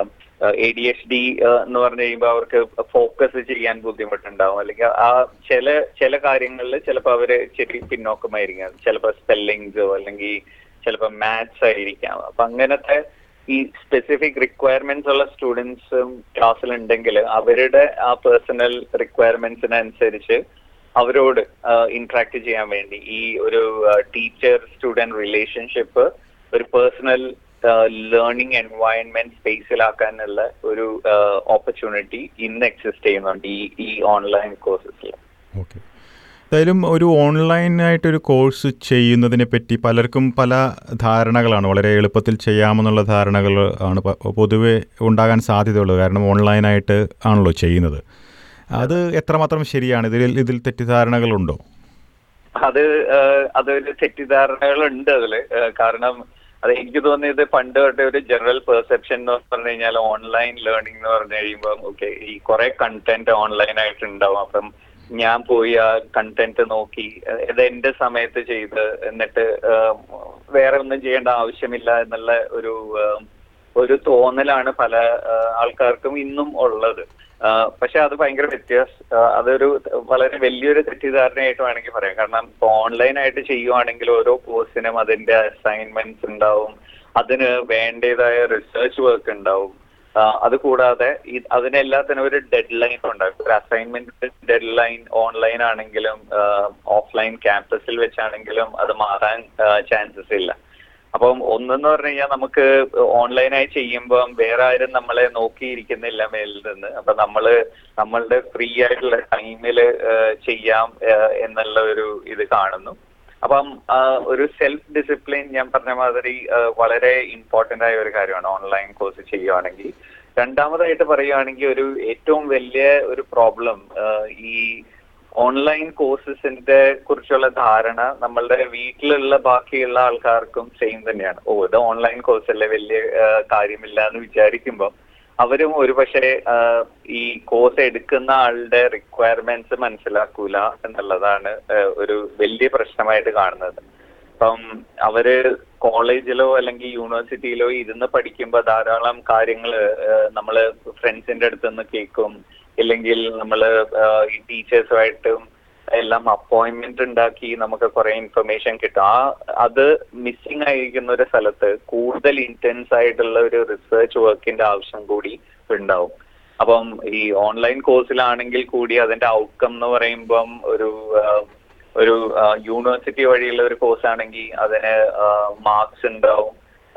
എ ഡി എച്ച് ഡി എന്ന് പറഞ്ഞു കഴിയുമ്പോൾ അവർക്ക് ഫോക്കസ് ചെയ്യാൻ ബുദ്ധിമുട്ടുണ്ടാവും അല്ലെങ്കിൽ ആ ചില ചില കാര്യങ്ങളിൽ ചിലപ്പോൾ അവര് ശരി പിന്നോക്കമായിരിക്കാം ചിലപ്പോൾ സ്പെല്ലിങ്സോ അല്ലെങ്കിൽ ചിലപ്പോൾ മാത്സ് ആയിരിക്കാം അപ്പൊ അങ്ങനത്തെ ഈ സ്പെസിഫിക് റിക്വയർമെന്റ്സ് ഉള്ള സ്റ്റുഡൻസും ക്ലാസ്സിൽ ഉണ്ടെങ്കിൽ അവരുടെ ആ പേഴ്സണൽ റിക്വയർമെന്റ്സിനനുസരിച്ച് അവരോട് ഇന്ററാക്ട് ചെയ്യാൻ വേണ്ടി ഈ ഒരു ടീച്ചർ സ്റ്റുഡന്റ് റിലേഷൻഷിപ്പ് ഒരു പേഴ്സണൽ ലേണിംഗ് എൻവയൺമെന്റ് സ്പേസിലാക്കാനുള്ള ഒരു ഓപ്പർച്യൂണിറ്റി ഇന്ന് എക്സിസ്റ്റ് ചെയ്യുന്നുണ്ട് ഈ ഈ ഓൺലൈൻ കോഴ്സസിൽ ഓക്കെ എന്തായാലും ഒരു ഓൺലൈനായിട്ടൊരു കോഴ്സ് ചെയ്യുന്നതിനെ പറ്റി പലർക്കും പല ധാരണകളാണ് വളരെ എളുപ്പത്തിൽ ചെയ്യാമെന്നുള്ള ധാരണകൾ ആണ് പ- പൊതുവെ ഉണ്ടാകാൻ സാധ്യതയുള്ളത് കാരണം ഓൺലൈനായിട്ട് ആണല്ലോ ചെയ്യുന്നത് അത് എത്രമാത്രം ശരിയാണ് ഇതിൽ ഇതിൽ തെറ്റിദ്ധാരണകളുണ്ടോ അത് ആഹ് അതൊരു തെറ്റിദ്ധാരണകളുണ്ട് അതില് ആഹ് കാരണം അത് എനിക്ക് തോന്നിയത് പണ്ട് തൊട്ടേ ഒരു ജനറൽ പെർസെപ്ഷൻ എന്ന് പറഞ്ഞു കഴിഞ്ഞാൽ ഓൺലൈൻ ലേണിംഗ് എന്ന് പറഞ്ഞു കഴിയുമ്പോൾ ഓക്കെ ഈ കുറെ കണ്ടന്റ് ഓൺലൈൻ ആയിട്ട് ഉണ്ടാവും അപ്പം ഞാൻ പോയി ആ കണ്ടന്റ് നോക്കി ആഹ് ഇത് എന്റെ സമയത്ത് ചെയ്ത് എന്നിട്ട് ആഹ് വേറെ ഒന്നും ചെയ്യേണ്ട ആവശ്യമില്ല എന്നുള്ള ഒരു ആഹ് ഒരു തോന്നലാണ് പല ആഹ് ആൾക്കാർക്കും ഇന്നും ഉള്ളത് ആഹ് പക്ഷെ അത് ഭയങ്കര വ്യത്യാസ ആഹ് അതൊരു വളരെ വലിയൊരു തെറ്റിദ്ധാരണയായിട്ട് വേണമെങ്കിൽ പറയാം കാരണം ഇപ്പൊ ഓൺലൈൻ ആയിട്ട് ചെയ്യുവാണെങ്കിൽ ഓരോ കോഴ്സിനും അതിന്റെ അസൈൻമെന്റ്സ് ഉണ്ടാവും അതിന് വേണ്ടതായ റിസർച്ച് വർക്ക് ഉണ്ടാവും ആ, അത് കൂടാതെ ഈ അതിനെല്ലാത്തിനും ഒരു ഡെഡ് ലൈൻ ഉണ്ടാകും ഒരു അസൈൻമെന്റ് ഡെഡ് ലൈൻ ഓൺലൈൻ ആണെങ്കിലും ഓഫ്ലൈൻ ക്യാമ്പസിൽ വെച്ചാണെങ്കിലും അത് മാറാൻ ചാൻസസ് ഇല്ല അപ്പം ഒന്നെന്ന് പറഞ്ഞു കഴിഞ്ഞാൽ നമുക്ക് ഓൺലൈനായി ചെയ്യുമ്പോൾ വേറെ ആരും നമ്മളെ നോക്കിയിരിക്കുന്നില്ല മേലിൽ നിന്ന് അപ്പൊ നമ്മള് നമ്മളുടെ ഫ്രീ ആയിട്ടുള്ള ടൈമിൽ ചെയ്യാം ആ, എന്നുള്ള ഒരു ഇത് കാണുന്നു അപ്പം ആ, ഒരു സെൽഫ് ഡിസിപ്ലിൻ ഞാൻ പറഞ്ഞ മാതിരി ആ, വളരെ ഇമ്പോർട്ടന്റ് ആയ ഒരു കാര്യമാണ് ഓൺലൈൻ കോഴ്സ് ചെയ്യുവാണെങ്കിൽ രണ്ടാമതായിട്ട് പറയുവാണെങ്കിൽ ഒരു ഏറ്റവും വലിയ ഒരു പ്രോബ്ലം ഈ ഓൺലൈൻ കോഴ്സസിന്റെ കുറിച്ചുള്ള ധാരണ നമ്മളുടെ വീട്ടിലുള്ള ബാക്കിയുള്ള ആൾക്കാർക്കും സെയിം തന്നെയാണ് ഓ ഇത് ഓൺലൈൻ കോഴ്സ് അല്ലേ വലിയ ആ, കാര്യമില്ല എന്ന് വിചാരിക്കുമ്പോൾ അവരും ഒരുപക്ഷെ ആ, ഈ കോഴ്സ് എടുക്കുന്ന ആളുടെ റിക്വയർമെന്റ്സ് മനസ്സിലാക്കൂല എന്നുള്ളതാണ് ആ, ഒരു വലിയ പ്രശ്നമായിട്ട് കാണുന്നത് അപ്പം അവര് കോളേജിലോ അല്ലെങ്കിൽ യൂണിവേഴ്സിറ്റിയിലോ ഇരുന്ന് പഠിക്കുമ്പോൾ ധാരാളം കാര്യങ്ങൾ നമ്മള് ഫ്രണ്ട്സിന്റെ അടുത്ത് നിന്ന് കേൾക്കും ഇല്ലെങ്കിൽ നമ്മള് ആ, ഈ ടീച്ചേഴ്സുമായിട്ടും എല്ലാം അപ്പോയിന്റ്മെന്റ് ഉണ്ടാക്കി നമുക്ക് കുറെ ഇൻഫർമേഷൻ കിട്ടും ആ അത് മിസ്സിംഗ് ആയിരിക്കുന്ന ഒരു സ്ഥലത്ത് കൂടുതൽ ഇന്റൻസ് ആയിട്ടുള്ള ഒരു റിസർച്ച് വർക്കിന്റെ ആവശ്യം കൂടി ഉണ്ടാവും അപ്പം ഈ ഓൺലൈൻ കോഴ്സിലാണെങ്കിൽ കൂടി അതിന്റെ ഔട്ട്കം എന്ന് പറയുമ്പം ഒരു ആ, ഒരു യൂണിവേഴ്സിറ്റി വഴിയുള്ള ഒരു കോഴ്സ് ആണെങ്കിൽ അതിന് മാർക്സ് ഉണ്ടാവും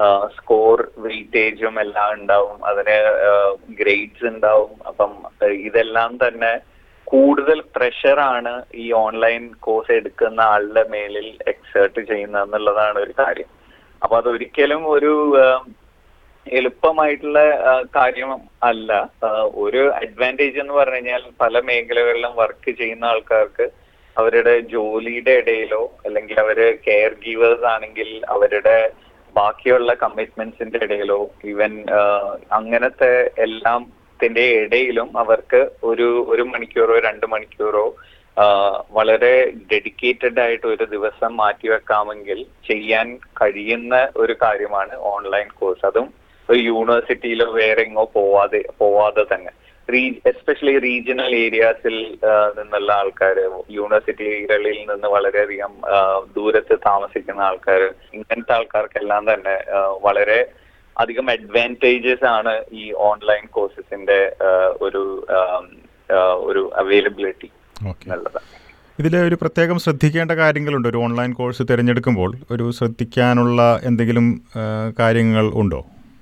സ്കോർ വെയിറ്റേജും എല്ലാം ഉണ്ടാവും അതിന് ഗ്രേഡ്സ് ഉണ്ടാവും അപ്പം ആ, ഇതെല്ലാം തന്നെ കൂടുതൽ പ്രഷറാണ് ഈ ഓൺലൈൻ കോഴ്സ് എടുക്കുന്ന ആളുടെ മേലിൽ എക്സേർട്ട് ചെയ്യുന്നത് എന്നുള്ളതാണ് ഒരു കാര്യം അപ്പൊ അതൊരിക്കലും ഒരു ആ, എളുപ്പമായിട്ടുള്ള ആ, കാര്യം അല്ല ആ, ഒരു അഡ്വാൻറ്റേജ് എന്ന് പറഞ്ഞു കഴിഞ്ഞാൽ പല മേഖലകളിലും വർക്ക് ചെയ്യുന്ന ആൾക്കാർക്ക് അവരുടെ ജോലിയുടെ ഇടയിലോ അല്ലെങ്കിൽ അവര് കെയർ ഗീവേഴ്സ് ആണെങ്കിൽ അവരുടെ ബാക്കിയുള്ള കമ്മിറ്റ്മെന്റ്സിന്റെ ഇടയിലോ ഈവൻ അങ്ങനത്തെ എല്ലാത്തിന്റെ ഇടയിലും അവർക്ക് ഒരു ഒരു മണിക്കൂറോ രണ്ട് മണിക്കൂറോ ആ, വളരെ ഡെഡിക്കേറ്റഡ് ആയിട്ട് ഒരു ദിവസം മാറ്റിവെക്കാമെങ്കിൽ ചെയ്യാൻ കഴിയുന്ന ഒരു കാര്യമാണ് ഓൺലൈൻ കോഴ്സ് അതും ഒരു യൂണിവേഴ്സിറ്റിയിലോ വേറെ എങ്ങോ പോവാതെ പോവാതെ തന്നെ എസ്പെഷ്യലി റീജിയണൽ ഏരിയാസിൽ നിന്നുള്ള ആൾക്കാർ യൂണിവേഴ്സിറ്റികളിൽ നിന്ന് വളരെയധികം ആ, ദൂരത്ത് താമസിക്കുന്ന ആൾക്കാർ ഇങ്ങനത്തെ ആൾക്കാർക്കെല്ലാം തന്നെ ആ, വളരെ അധികം അഡ്വാൻറ്റേജസ് ആണ് ഈ ഓൺലൈൻ കോഴ്സസിന്റെ ഒരു ആം, ആ, ഒരു അവൈലബിലിറ്റി ഓക്കെ എന്നുള്ളത് ഇതിൽ ഒരു പ്രത്യേകം ശ്രദ്ധിക്കേണ്ട കാര്യങ്ങളുണ്ട് ഒരു ഓൺലൈൻ കോഴ്സ് തിരഞ്ഞെടുക്കുമ്പോൾ ഒരു ശ്രദ്ധിക്കാനുള്ള എന്തെങ്കിലും ആ, കാര്യങ്ങൾ ഉണ്ടോ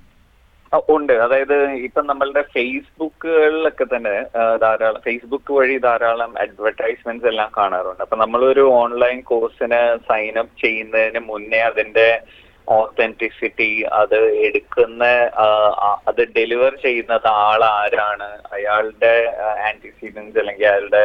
ആ, ഉണ്ട് അതായത് ഇപ്പം നമ്മളുടെ ഫേസ്ബുക്കുകളിലൊക്കെ തന്നെ ആ, ധാരാളം ഫേസ്ബുക്ക് വഴി ധാരാളം അഡ്വർടൈസ്മെന്റ്സ് എല്ലാം കാണാറുണ്ട് അപ്പൊ നമ്മളൊരു ഓൺലൈൻ കോഴ്സിന് സൈൻ അപ്പ് ചെയ്യുന്നതിന് മുന്നേ അതിന്റെ ഓത്തന്റിസിറ്റി അത് എടുക്കുന്ന ആ, ആ, അത് ഡെലിവർ ചെയ്യുന്നത് ആൾ ആരാണ് അയാളുടെ ആന്റിസിഡൻസ് അല്ലെങ്കിൽ അയാളുടെ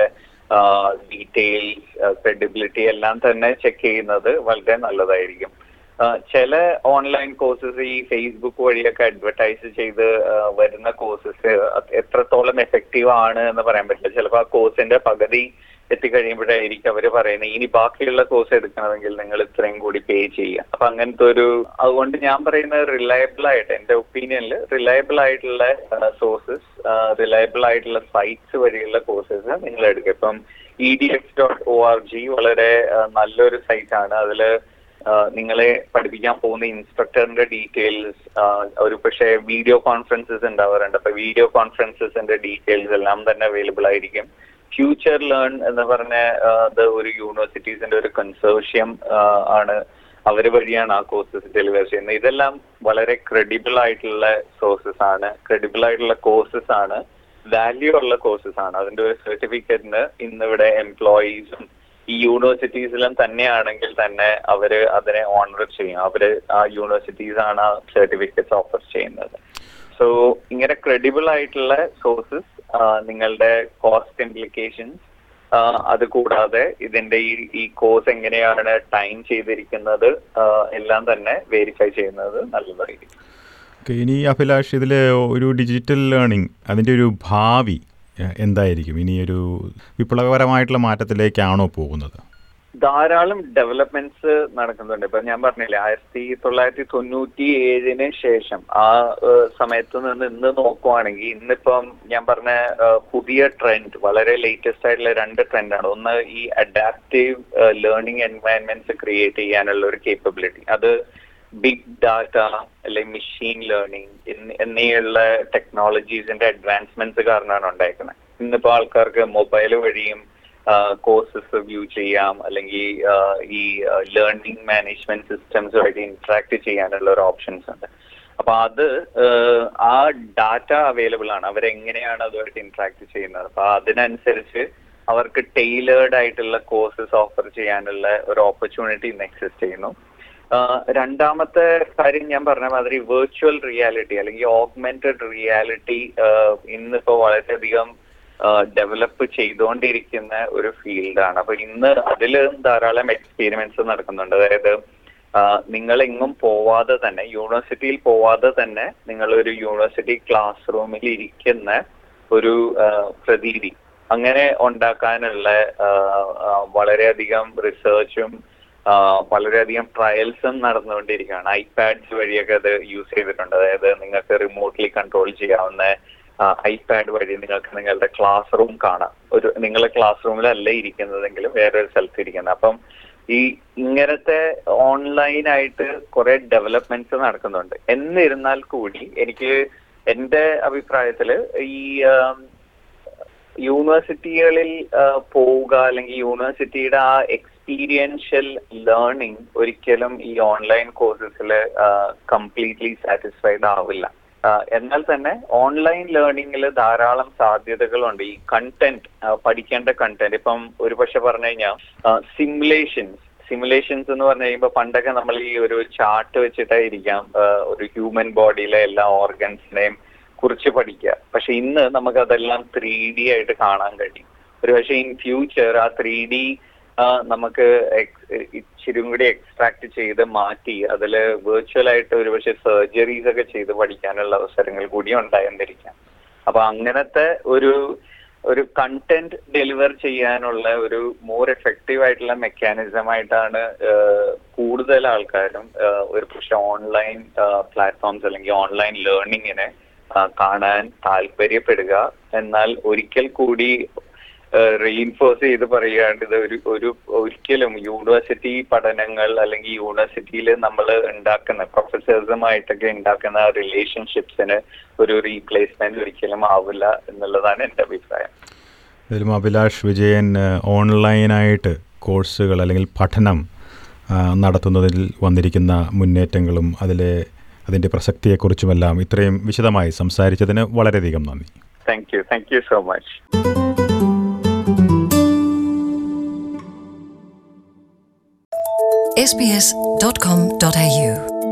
ഡീറ്റെയിൽസ് ക്രെഡിബിലിറ്റി എല്ലാം തന്നെ ചെക്ക് ചെയ്യുന്നത് വളരെ നല്ലതായിരിക്കും ആ, ചില ഓൺലൈൻ കോഴ്സസ് ഈ ഫേസ്ബുക്ക് വഴിയൊക്കെ അഡ്വർടൈസ് ചെയ്ത് ആ, വരുന്ന കോഴ്സസ് എത്രത്തോളം എഫക്റ്റീവ് ആണ് എന്ന് പറയാൻ പറ്റില്ല ചിലപ്പോൾ ആ കോഴ്സിന്റെ പകുതി എത്തിക്കഴിയുമ്പോഴായിരിക്കും അവർ പറയുന്നത് ഇനി ബാക്കിയുള്ള കോഴ്സ് എടുക്കണമെങ്കിൽ നിങ്ങൾ ഇത്രയും കൂടി പേ ചെയ്യുക അപ്പൊ അങ്ങനത്തെ ഒരു അതുകൊണ്ട് ഞാൻ പറയുന്നത് റിലയബിൾ ആയിട്ട് എന്റെ ഒപ്പീനിയനിൽ റിലയബിൾ ആയിട്ടുള്ള സോഴ്സസ് റിലയബിൾ ആയിട്ടുള്ള സൈറ്റ്സ് വഴിയുള്ള കോഴ്സസ് നിങ്ങൾ എടുക്കുക ഇപ്പം E D X dot O R G വളരെ ആ, നല്ലൊരു സൈറ്റ് ആണ് അതില് ആഹ് നിങ്ങളെ പഠിപ്പിക്കാൻ പോകുന്ന ഇൻസ്ട്രക്ടറിന്റെ ഡീറ്റെയിൽസ് ഒരു പക്ഷേ വീഡിയോ കോൺഫറൻസസ് ഉണ്ടാവാറുണ്ട് അപ്പൊ വീഡിയോ കോൺഫറൻസസിന്റെ ഡീറ്റെയിൽസ് എല്ലാം തന്നെ അവൈലബിൾ ആയിരിക്കും ഫ്യൂച്ചർ ലേൺ എന്ന് പറഞ്ഞ ആഹ് അത് ഒരു യൂണിവേഴ്സിറ്റീസിന്റെ ഒരു കൺസോർഷ്യം ആണ് അവർ വഴിയാണ് ആ കോഴ്സസ് ഡെലിവർ ചെയ്യുന്നത് ഇതെല്ലാം വളരെ ക്രെഡിബിൾ ആയിട്ടുള്ള സോഴ്സസ് ആണ് ക്രെഡിബിൾ ആയിട്ടുള്ള കോഴ്സസ് ആണ് വാല്യൂ ഉള്ള കോഴ്സസ് ആണ് അതിന്റെ ഒരു സർട്ടിഫിക്കറ്റിന് ഇന്നിവിടെ എംപ്ലോയീസും ഈ യൂണിവേഴ്സിറ്റീസിലും തന്നെയാണെങ്കിൽ തന്നെ അവര് അതിനെ ഓണർ ചെയ്യും അവര് ആ യൂണിവേഴ്സിറ്റീസ് ആണ് ആ സർട്ടിഫിക്കറ്റ്സ് ഓഫർ ചെയ്യുന്നത് സോ ഇങ്ങനെ ക്രെഡിബിൾ ആയിട്ടുള്ള സോഴ്സസ് നിങ്ങളുടെ കോസ്റ്റ് ഇംപ്ലിക്കേഷൻസ് അത് കൂടാതെ ഇതിന്റെ ഈ ഈ കോഴ്സ് എങ്ങനെയാണ് ടൈം ചെയ്തിരിക്കുന്നത് ആ, എല്ലാം തന്നെ വെരിഫൈ ചെയ്യുന്നത് നല്ലതായിരിക്കും ഓക്കെ ഇനി അഭിലാഷ് ഇതിൽ ഒരു ഡിജിറ്റൽ ലേണിംഗ് അതിൻ്റെ ഒരു ഭാവി എ, എന്തായിരിക്കും ഇനി ഒരു വിപ്ലവകരമായിട്ടുള്ള മാറ്റത്തിലേക്കാണോ പോകുന്നത് ധാരാളം ഡെവലപ്മെന്റ്സ് നടക്കുന്നുണ്ട് ഇപ്പൊ ഞാൻ പറഞ്ഞില്ലേ ആയിരത്തി തൊള്ളായിരത്തി തൊണ്ണൂറ്റി ഏഴിന് ശേഷം ആ ഏഹ്, സമയത്ത് നിന്ന് ഇന്ന് നോക്കുവാണെങ്കിൽ ഇന്നിപ്പം ഞാൻ പറഞ്ഞ ഏഹ്, പുതിയ ട്രെൻഡ് വളരെ ലേറ്റസ്റ്റ് ആയിട്ടുള്ള രണ്ട് ട്രെൻഡാണ് ഒന്ന് ഈ അഡാപ്റ്റീവ് ലേണിംഗ് എൻവയൺമെന്റ്സ് ക്രിയേറ്റ് ചെയ്യാനുള്ള ഒരു കേപ്പബിലിറ്റി അത് ബിഗ് ഡാറ്റ അല്ലെങ്കിൽ മെഷീൻ ലേണിംഗ് എന്നിവയുള്ള ടെക്നോളജീസിന്റെ അഡ്വാൻസ്മെന്റ്സ് കാരണമാണ് ഉണ്ടായിരിക്കുന്നത് ഇന്നിപ്പോ ആൾക്കാർക്ക് മൊബൈൽ വഴിയും കോഴ്സസ് വ്യൂ ചെയ്യാം അല്ലെങ്കിൽ ഈ ലേണിംഗ് മാനേജ്മെന്റ് സിസ്റ്റംസ് വഴി ഇന്ററാക്ട് ചെയ്യാനുള്ള ഒരു ഓപ്ഷൻസ് ഉണ്ട് അപ്പൊ അത് ആ ഡാറ്റ അവൈലബിൾ ആണ് അവരെങ്ങനെയാണ് അതുമായിട്ട് ഇന്ററാക്ട് ചെയ്യുന്നത് അപ്പൊ അതിനനുസരിച്ച് അവർക്ക് ടൈലേർഡ് ആയിട്ടുള്ള കോഴ്സസ് ഓഫർ ചെയ്യാനുള്ള ഒരു ഓപ്പർച്യൂണിറ്റി ഇന്ന് എക്സിസ്റ്റ് ചെയ്യുന്നു രണ്ടാമത്തെ കാര്യം ഞാൻ പറഞ്ഞ മാതിരി വെർച്വൽ റിയാലിറ്റി അല്ലെങ്കിൽ ഓഗ്മെന്റഡ് റിയാലിറ്റി ഇന്നിപ്പോ വളരെയധികം ഡെവലപ്പ് ചെയ്തുകൊണ്ടിരിക്കുന്ന ഒരു ഫീൽഡാണ് അപ്പൊ ഇന്ന് അതിൽ ധാരാളം എക്സ്പീരിമെന്റ്സ് നടക്കുന്നുണ്ട് അതായത് നിങ്ങൾ എങ്ങും പോവാതെ തന്നെ യൂണിവേഴ്സിറ്റിയിൽ പോവാതെ തന്നെ നിങ്ങൾ ഒരു യൂണിവേഴ്സിറ്റി ക്ലാസ് റൂമിൽ ഇരിക്കുന്ന ഒരു പ്രതീതി അങ്ങനെ ഉണ്ടാക്കാനുള്ള വളരെയധികം റിസർച്ചും വളരെയധികം ട്രയൽസും നടന്നുകൊണ്ടിരിക്കുകയാണ് ഐപാഡ്സ് വഴിയൊക്കെ അത് യൂസ് ചെയ്തിട്ടുണ്ട് അതായത് നിങ്ങൾക്ക് റിമോട്ട്ലി കൺട്രോൾ ചെയ്യാവുന്ന ഐപാഡ് വഴി നിങ്ങൾക്ക് നിങ്ങളുടെ ക്ലാസ് റൂം കാണാം ഒരു നിങ്ങളെ ക്ലാസ് റൂമിലല്ല ഇരിക്കുന്നതെങ്കിലും വേറൊരു സ്ഥലത്ത് ഇരിക്കുന്നത് അപ്പം ഈ ഇങ്ങനത്തെ ഓൺലൈനായിട്ട് കുറെ ഡെവലപ്മെന്റ്സ് നടക്കുന്നുണ്ട് എന്നിരുന്നാൽ കൂടി എനിക്ക് എന്റെ അഭിപ്രായത്തില് ഈ യൂണിവേഴ്സിറ്റികളിൽ പോവുക അല്ലെങ്കിൽ യൂണിവേഴ്സിറ്റിയുടെ ആ എക്സ്പീരിയൻഷ്യൽ ലേണിംഗ് ഒരിക്കലും ഈ ഓൺലൈൻ കോഴ്സസിൽ കംപ്ലീറ്റ്ലി സാറ്റിസ്ഫൈഡ് ആവില്ല എന്നാൽ തന്നെ ഓൺലൈൻ ലേണിംഗിൽ ധാരാളം സാധ്യതകളുണ്ട് ഈ കണ്ടന്റ് പഠിക്കേണ്ട കണ്ടന്റ് ഇപ്പം ഒരു പക്ഷെ പറഞ്ഞു കഴിഞ്ഞാൽ സിമുലേഷൻസ് സിമുലേഷൻസ് എന്ന് പറഞ്ഞു കഴിയുമ്പോൾ പണ്ടൊക്കെ നമ്മൾ ഈ ഒരു ചാർട്ട് വെച്ചിട്ടായിരിക്കാം ഒരു ഹ്യൂമൻ ബോഡിയിലെ എല്ലാ ഓർഗൻസിനെയും കുറിച്ച് പഠിക്കുക പക്ഷെ ഇന്ന് നമുക്ക് അതെല്ലാം ത്രീ ഡി ആയിട്ട് കാണാൻ കഴിയും ഒരു പക്ഷേ ഇൻ ഫ്യൂച്ചർ ആ ത്രീ ഡി നമുക്ക് ഇച്ചിരി കൂടി എക്സ്ട്രാക്ട് ചെയ്ത് മാറ്റി അതിൽ വെർച്വൽ ആയിട്ട് ഒരുപക്ഷെ സർജറീസ് ഒക്കെ ചെയ്ത് പഠിക്കാനുള്ള അവസരങ്ങൾ കൂടി ഉണ്ടായിരുന്നിരിക്കാം അപ്പൊ അങ്ങനത്തെ ഒരു ഒരു കണ്ടന്റ് ഡെലിവർ ചെയ്യാനുള്ള ഒരു മോർ എഫക്റ്റീവ് ആയിട്ടുള്ള മെക്കാനിസം ആയിട്ടാണ് കൂടുതൽ ആൾക്കാരും ഒരു പക്ഷെ ഓൺലൈൻ പ്ലാറ്റ്ഫോംസ് അല്ലെങ്കിൽ ഓൺലൈൻ ലേണിങ്ങിനെ കാണാൻ താല്പര്യപ്പെടുക എന്നാൽ ഒരിക്കൽ കൂടി റീഇൻഫോഴ്സ് ചെയ്ത് പറയുകയാണ് ഇത് ഒരു ഒരു ഒരിക്കലും യൂണിവേഴ്സിറ്റി പഠനങ്ങൾ അല്ലെങ്കിൽ യൂണിവേഴ്സിറ്റിയിൽ നമ്മൾ ഉണ്ടാക്കുന്ന പ്രൊഫസേഴ്സുമായിട്ടൊക്കെ ഉണ്ടാക്കുന്ന റിലേഷൻഷിപ്സിന് ഒരു റീപ്ലേസ്മെന്റ് ഒരിക്കലും ആവില്ല എന്നുള്ളതാണ് എൻ്റെ അഭിപ്രായം ഇതിലും അഭിലാഷ് വിജയൻ ഓൺലൈനായിട്ട് കോഴ്സുകൾ അല്ലെങ്കിൽ പഠനം നടത്തുന്നതിൽ വന്നിരിക്കുന്ന മുന്നേറ്റങ്ങളും അതിലെ അതിൻ്റെ പ്രസക്തിയെക്കുറിച്ചുമെല്ലാം ഇത്രയും വിശദമായി സംസാരിച്ചതിന് വളരെയധികം നന്ദി thank you thank you so much sbs.com.au